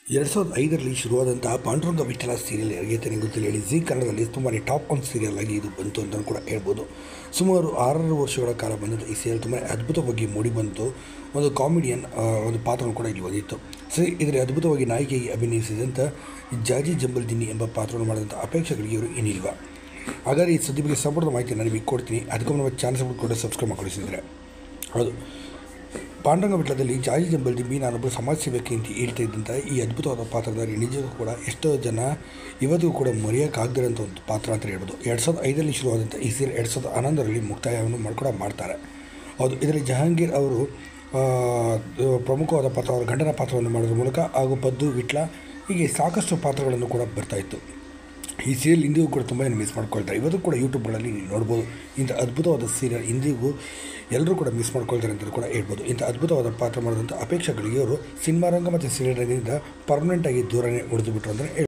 ಎರಡು ಸಾವಿರದ ಐದರಲ್ಲಿ ಶುರುವಾದಂತಹ ಪಾಂಡುರಂಗ ವಿಠಲ ಸೀರಿಯಲ್ ಯಾರಿಗೆ ಗೊತ್ತಿಲ್ಲ ಹೇಳಿ ಜಿ ಕನ್ನಡದಲ್ಲಿ ತುಂಬಾ ಟಾಪ್ ಒನ್ ಸೀರಿಯಲ್ ಆಗಿ ಇದು ಬಂತು ಅಂತ ಕೂಡ ಹೇಳ್ಬೋದು ಸುಮಾರು ಆರಾರು ವರ್ಷಗಳ ಕಾಲ ಬಂದಂಥ ಈ ಸೀರಿಯಲ್ ತುಂಬ ಅದ್ಭುತವಾಗಿ ಮೂಡಿ ಬಂತು ಒಂದು ಕಾಮಿಡಿಯನ್ ಆ, ಒಂದು ಪಾತ್ರವನ್ನು ಕೂಡ ಇಲ್ಲಿ ಬಂದಿತ್ತು ಸರಿ ಇದರಲ್ಲಿ ಅದ್ಭುತವಾಗಿ ನಾಯಕಿಯಾಗಿ ಅಭಿನಯಿಸಿದಂಥ ಜಾಜಿ ಜಂಬಲ್ ದಿನ್ನಿ ಎಂಬ ಪಾತ್ರವನ್ನು ಮಾಡಿದಂಥ ಅಪೇಕ್ಷೆಗಳಿಗೆ ಇವರು ಏನಿಲ್ವ ಹಾಗಾದರೆ ಈ ಸುದ್ದಿ ಬಗ್ಗೆ ಸಂಪೂರ್ಣ ಮಾಹಿತಿ ನಾನು ನಿಮಗೆ ಕೊಡ್ತೀನಿ ಅದಕ್ಕೂ ನಮ್ಮ ಚಾನಲ್ ಕೂಡ ಸಬ್ಸ್ಕ್ರೈಬ್ ಮಾಡಿಸಿದ್ರೆ ಹೌದು ಪಾಂಡುರಂಗ ಬೆಟ್ಟದಲ್ಲಿ ಜಾಜಿ ಜಂಬಲ್ದಿಬ್ಬಿ ನಾನೊಬ್ಬರು ಸಮಾಜ ಸೇವಕಿ ಅಂತ ಹೇಳ್ತಾ ಇದ್ದಂಥ ಈ ಅದ್ಭುತವಾದ ಪಾತ್ರಧಾರಿ ನಿಜಕ್ಕೂ ಕೂಡ ಎಷ್ಟೋ ಜನ ಇವತ್ತಿಗೂ ಕೂಡ ಮರೆಯೋಕ್ಕಾಗದಿರೋಂಥ ಒಂದು ಪಾತ್ರ ಅಂತ ಹೇಳ್ಬೋದು ಎರಡು ಸಾವಿರದ ಐದರಲ್ಲಿ ಶುರುವಾದಂಥ ಈ ಸೀರಿಯಲ್ ಎರಡು ಸಾವಿರದ ಹನ್ನೊಂದರಲ್ಲಿ ಮುಕ್ತಾಯವನ್ನು ಮಾಡ್ಕೊಂಡು ಮಾಡ್ತಾರೆ ಹೌದು ಇದರಲ್ಲಿ ಜಹಾಂಗೀರ್ ಅವರು ಆ, ಪ್ರಮುಖವಾದ ಪಾತ್ರ ಅವರ ಗಂಡನ ಪಾತ್ರವನ್ನು ಮಾಡೋದ್ರ ಮೂಲಕ ಹಾಗೂ ಪದ್ದು ವಿಟ್ಲ ಹೀಗೆ ಸಾಕಷ್ಟು ಪಾತ್ರಗಳನ್ನು ಕೂಡ ಬರ್ತಾಯಿತ್ತು ಈ ಸೀರಿಯಲ್ ಇಂದಿಗೂ ಕೂಡ ತುಂಬ ಮಿಸ್ ಮಾಡ್ಕೊಳ್ತಾರೆ ಇವತ್ತು ಕೂಡ ಯೂಟ್ಯೂಬ್ಗಳಲ್ಲಿ ನೀವು ನೋಡ್ಬೋದು ಇಂಥ ಅದ್ಭುತವಾದ ಸೀರಿಯಲ್ ಇಂದಿಗೂ ಎಲ್ಲರೂ ಕೂಡ ಮಿಸ್ ಮಾಡ್ಕೊಳ್ತಾರೆ ಅಂತ ಕೂಡ ಹೇಳ್ಬೋದು ಇಂಥ ಅದ್ಭುತವಾದ ಪಾತ್ರ ಮಾಡಿದಂಥ ಅಪೇಕ್ಷೆಗಳಿಗೆ ಅವರು ಸಿನಿಮಾ ರಂಗ ಮತ್ತು ಸೀರಿಯಲ್ ರಂಗದಿಂದ ಪರ್ಮನೆಂಟಾಗಿ ದೂರನೇ ಉಳಿದು ಬಿಟ್ಟರು ಅಂದರೆ